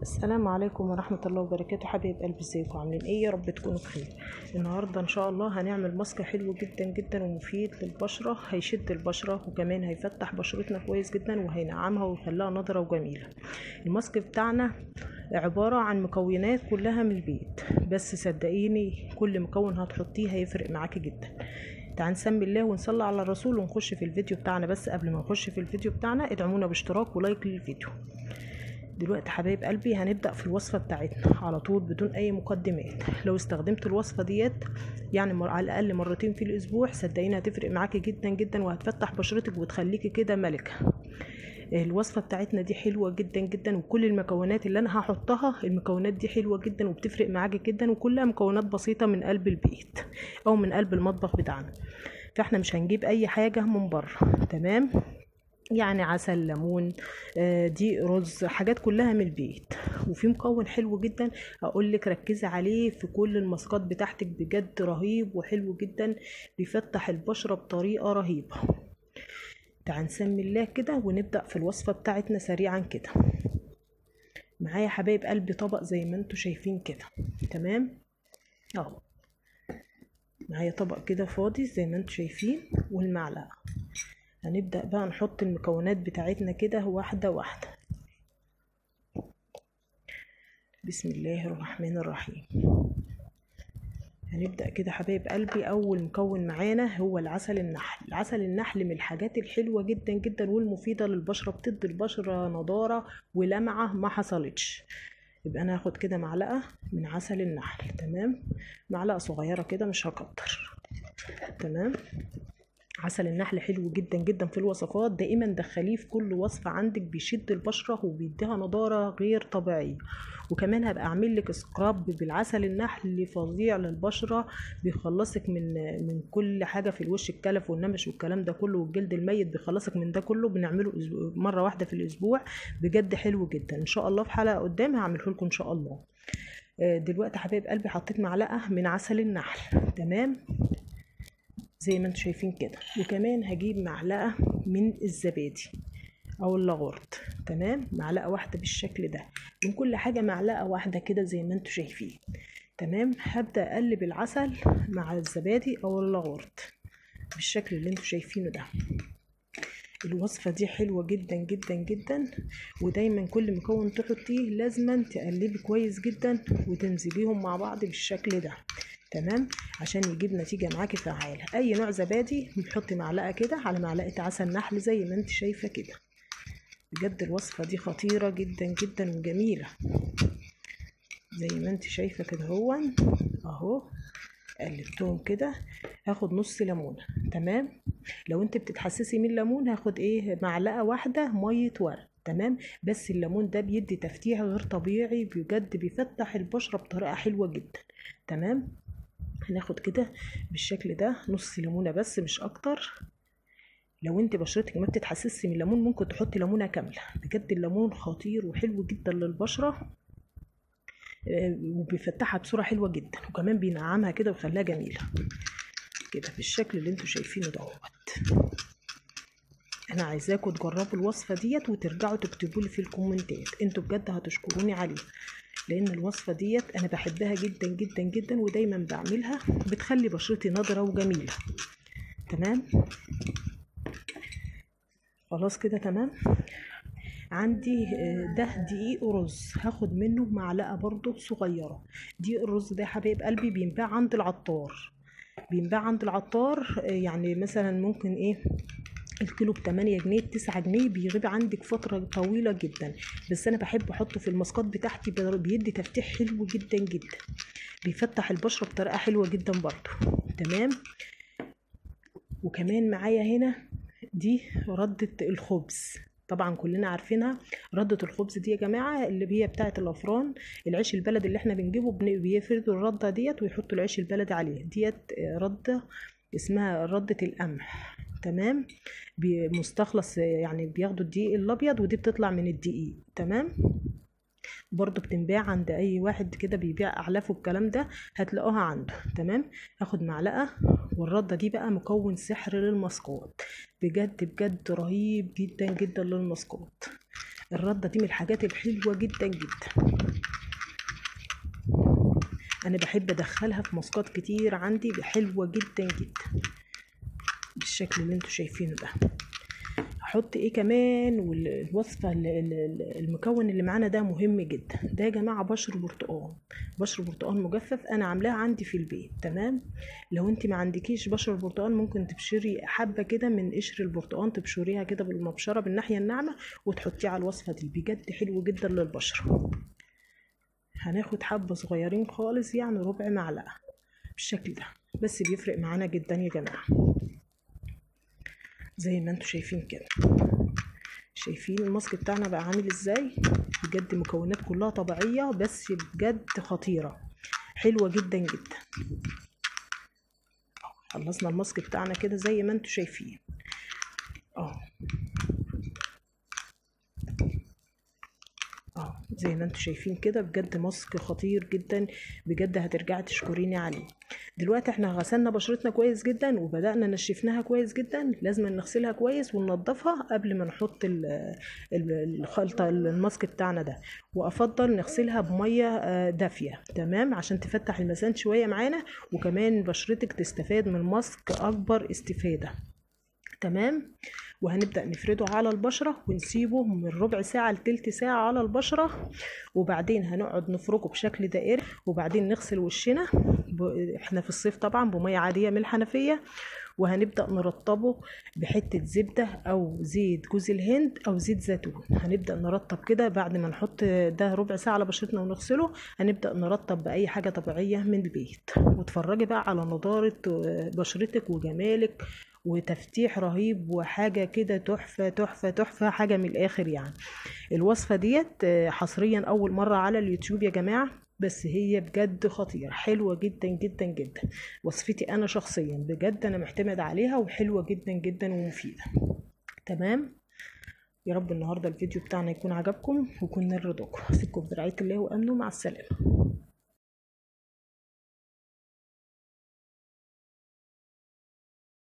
السلام عليكم ورحمة الله وبركاته حبايب قلبي ازيكم عاملين ايه يا رب تكونوا بخير النهاردة ان شاء الله هنعمل ماسك حلو جدا جدا ومفيد للبشرة هيشد البشرة وكمان هيفتح بشرتنا كويس جدا وهينعمها ويخليها نضرة وجميلة الماسك بتاعنا عبارة عن مكونات كلها من البيت بس صدقيني كل مكون هتحطيه هيفرق معاكي جدا تعال نسمي الله ونصلي على الرسول ونخش في الفيديو بتاعنا بس قبل ما نخش في الفيديو بتاعنا ادعمونا باشتراك ولايك للفيديو دلوقتي حبايب قلبي هنبدأ في الوصفة بتاعتنا على طول بدون أي مقدمات لو استخدمت الوصفة ديت يعني مر... على الأقل مرتين في الأسبوع صدقيني هتفرق معاكي جدا جدا وهتفتح بشرتك وتخليكي كده ملكة الوصفة بتاعتنا دي حلوة جدا جدا وكل المكونات اللي أنا هحطها المكونات دي حلوة جدا وبتفرق معاكي جدا وكلها مكونات بسيطة من قلب البيت أو من قلب المطبخ بتاعنا فاحنا مش هنجيب أي حاجة من بره تمام يعني عسل ليمون دي رز حاجات كلها من البيت وفي مكون حلو جدا اقول لك ركزي عليه في كل الماسكات بتاعتك بجد رهيب وحلو جدا بيفتح البشره بطريقه رهيبه تعال نسمي الله كده ونبدا في الوصفه بتاعتنا سريعا كده معايا حبايب قلبي طبق زي ما انتوا شايفين كده تمام اهو معايا طبق كده فاضي زي ما انتوا شايفين والمعلقه هنبدأ بقى نحط المكونات بتاعتنا كده واحدة واحدة بسم الله الرحمن الرحيم هنبدأ كده حبايب قلبي أول مكون معانا هو العسل النحل العسل النحل من الحاجات الحلوة جدا جدا والمفيدة للبشرة بتدي البشرة نضارة ولمعة ما حصلتش يبقى أنا هاخد كده معلقة من عسل النحل تمام معلقة صغيرة كده مش هكتر تمام عسل النحل حلو جدا جدا في الوصفات دائما دخليه في كل وصفة عندك بيشد البشرة وبيديها نضارة غير طبيعية وكمان هبقى اعمل لك سكراب بالعسل النحل فظيع للبشرة بيخلصك من من كل حاجة في الوش الكلف والنمش والكلام ده كله والجلد الميت بيخلصك من ده كله بنعمله مرة واحدة في الاسبوع بجد حلو جدا ان شاء الله في حلقة قدام هعمله لكم ان شاء الله دلوقتي حبايب قلبي حطيت معلقة من عسل النحل تمام زي ما انتم شايفين كده وكمان هجيب معلقه من الزبادي او اللغورت تمام معلقه واحده بالشكل ده من كل حاجه معلقه واحده كده زي ما انتم شايفين تمام هبدا اقلب العسل مع الزبادي او اللغورت بالشكل اللي انتم شايفينه ده الوصفة دي حلوة جدا جدا جدا ودايما كل مكون تحطيه لازما تقلبي كويس جدا وتمزجيهم مع بعض بالشكل ده تمام عشان يجيب نتيجه معاكي فعاله اي نوع زبادي بتحطي معلقه كده على معلقه عسل نحل زي ما انت شايفه كده بجد الوصفه دي خطيره جدا جدا وجميله زي ما انت شايفه كده هو اهو قلبتهم كده هاخد نص ليمونه تمام لو انت بتتحسسي من الليمون هاخد ايه معلقه واحده ميه ورد تمام بس الليمون ده بيدي تفتيح غير طبيعي بجد بيفتح البشره بطريقه حلوه جدا تمام هناخد كده بالشكل ده نص ليمونه بس مش اكتر لو انت بشرتك ما بتتحسسي من الليمون ممكن تحطي ليمونه كامله بجد الليمون خطير وحلو جدا للبشره وبيفتحها بصوره حلوه جدا وكمان بينعمها كده ويخليها جميله كده بالشكل اللي انتوا شايفينه دوت انا عايزاكم تجربوا الوصفه ديت وترجعوا تكتبوا لي في الكومنتات انتوا بجد هتشكروني عليها لان الوصفه ديت انا بحبها جدا جدا جدا ودايما بعملها بتخلي بشرتي نضره وجميله تمام خلاص كده تمام عندي ده دقيق رز هاخد منه معلقه برضو صغيره دقيق الرز ده يا حبايب قلبي بينباع عند العطار بينباع عند العطار يعني مثلا ممكن ايه الكيلو بتمانية جنيه بتسعة جنيه بيغيب عندك فترة طويلة جدا بس أنا بحب أحطه في الماسكات بتاعتي بيدي تفتيح حلو جدا جدا بيفتح البشرة بطريقة حلوة جدا برضو تمام وكمان معايا هنا دي ردة الخبز طبعا كلنا عارفينها ردة الخبز دي يا جماعة اللي هي بتاعة الأفران العيش البلدي اللي احنا بنجيبه بيفردوا الردة ديت ويحطوا العيش البلدي عليه ديت ردة اسمها ردة القمح تمام مستخلص يعني بياخدوا الدقيق الابيض ودي بتطلع من الدقيق تمام برضو بتنباع عند اي واحد كده بيبيع اعلاف والكلام ده هتلاقوها عنده تمام هاخد معلقه والرده دي بقى مكون سحر للماسكات بجد بجد رهيب جدا جدا للماسكات الردة دي من الحاجات الحلوة جدا جدا انا بحب ادخلها في ماسكات كتير عندي حلوة جدا جدا بالشكل اللي انتوا شايفينه ده هحط ايه كمان والوصفه المكون اللي معانا ده مهم جدا ده يا جماعه بشر برتقال بشر برتقال مجفف انا عاملاه عندي في البيت تمام لو انت ما عندكيش بشر برتقال ممكن تبشري حبه كده من قشر البرتقال تبشريها كده بالمبشره بالناحيه الناعمه وتحطيه على الوصفه دي بجد حلو جدا للبشره هناخد حبه صغيرين خالص يعني ربع معلقه بالشكل ده بس بيفرق معانا جدا يا جماعه زي ما انتوا شايفين كده شايفين الماسك بتاعنا بقى عامل ازاي بجد مكونات كلها طبيعية بس بجد خطيرة حلوة جدا جدا خلصنا الماسك بتاعنا كده زي ما انتوا شايفين اه اه زي ما انتوا شايفين كده بجد ماسك خطير جدا بجد هترجعي تشكريني عليه دلوقتي احنا غسلنا بشرتنا كويس جدا وبدأنا نشفناها كويس جدا لازم نغسلها كويس وننضفها قبل ما نحط الخلطة الماسك بتاعنا ده وافضل نغسلها بمية دافية تمام عشان تفتح المسام شوية معانا وكمان بشرتك تستفاد من الماسك اكبر استفادة تمام وهنبدأ نفرده على البشرة ونسيبه من ربع ساعة لتلت ساعة على البشرة وبعدين هنقعد نفركه بشكل دائري وبعدين نغسل وشنا احنا في الصيف طبعا بمية عادية من الحنفية وهنبدأ نرطبه بحتة زبدة أو زيت جوز الهند أو زيت زيتون هنبدأ نرطب كده بعد ما نحط ده ربع ساعة على بشرتنا ونغسله هنبدأ نرطب بأي حاجة طبيعية من البيت وتفرجي بقى على نضارة بشرتك وجمالك وتفتيح رهيب وحاجة كده تحفة تحفة تحفة حاجة من الآخر يعني الوصفة ديت حصريا أول مرة على اليوتيوب يا جماعة بس هي بجد خطيرة حلوة جدا جدا جدا وصفتي أنا شخصيا بجد أنا معتمد عليها وحلوة جدا جدا ومفيدة تمام يا رب النهاردة الفيديو بتاعنا يكون عجبكم ويكون نال رضاكم أسيبكم برعاية الله وأمنه مع السلامة